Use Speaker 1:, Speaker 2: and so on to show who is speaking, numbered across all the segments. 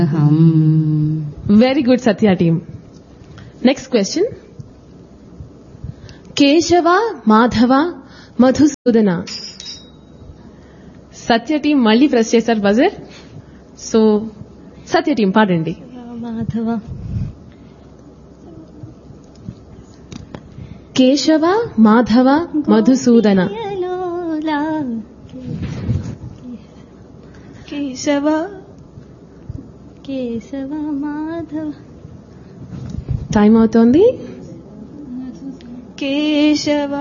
Speaker 1: Very good Satya team next question Keshava Madhava Madhusudana Satya team మళ్ళీ press చేశారు buzzer so Satya team పాడండి
Speaker 2: మాధవ
Speaker 1: కేశవ మాధవ మధుసూదన
Speaker 2: గోపియలోలా.
Speaker 3: కేశవ
Speaker 2: కేశవ మాధవ
Speaker 1: టైం అవుతోంది
Speaker 3: Keshava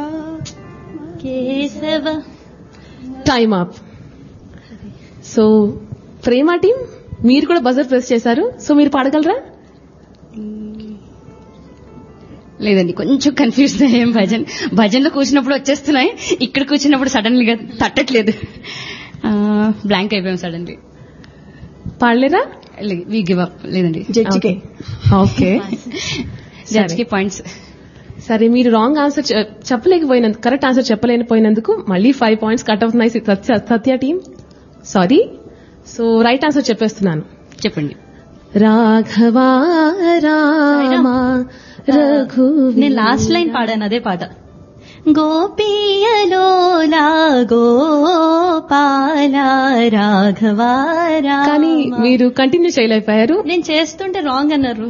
Speaker 2: Keshava
Speaker 1: time up so Prema team మీరు కూడా బజర్ ప్రెస్ చేశారు సో మీరు పాడగలరా
Speaker 4: లేదండి కొంచెం కన్ఫ్యూజ్ అయ్యాం భజన్ భజన్లో కూర్చున్నప్పుడు వచ్చేస్తున్నాయి ఇక్కడ కూర్చున్నప్పుడు సడన్ గా తట్టట్లేదు బ్లాంక్ అయిపోయాం సడన్లీ
Speaker 1: పాడలేరా
Speaker 4: వి గివ్ అప్ లేదండి
Speaker 3: జడ్జికి
Speaker 1: ఓకే
Speaker 4: జడ్జ్ కి పాయింట్స్
Speaker 1: సరే మీరు రాంగ్ ఆన్సర్ చెప్పలేకపోయినందుకు కరెక్ట్ ఆన్సర్ చెప్పలేకపోయినందుకు మళ్ళీ ఫైవ్ పాయింట్స్ కట్ అవుతున్నాయి Satya Satya team sorry so right answer చెప్పేస్తున్నాను
Speaker 4: చెప్పండి
Speaker 1: రాఘవా రామ రఘు
Speaker 2: నేను లాస్ట్ లైన్ పాడాను అదే పాట గోపియలోలా గోపాల రాఘవ రామ.
Speaker 1: కానీ మీరు కంటిన్యూ చేయలేకపోయారు
Speaker 2: నేను చేస్తుంటే రాంగ్ అన్నారు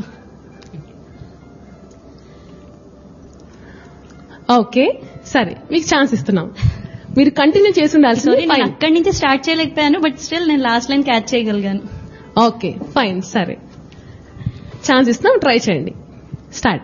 Speaker 1: ఓకే సరే మీకు ఛాన్స్ ఇస్తున్నాం మీరు కంటిన్యూ చేసి ఉండాల్సింది
Speaker 2: సారీ నేను అక్కడి నుంచి స్టార్ట్ చేయలేకపోయాను బట్ స్టిల్ నేను లాస్ట్ లైన్ క్యాచ్ చేయగలిగాను
Speaker 1: ఓకే ఫైన్ సరే ఛాన్స్ ఇస్తున్నాం ట్రై చేయండి స్టార్ట్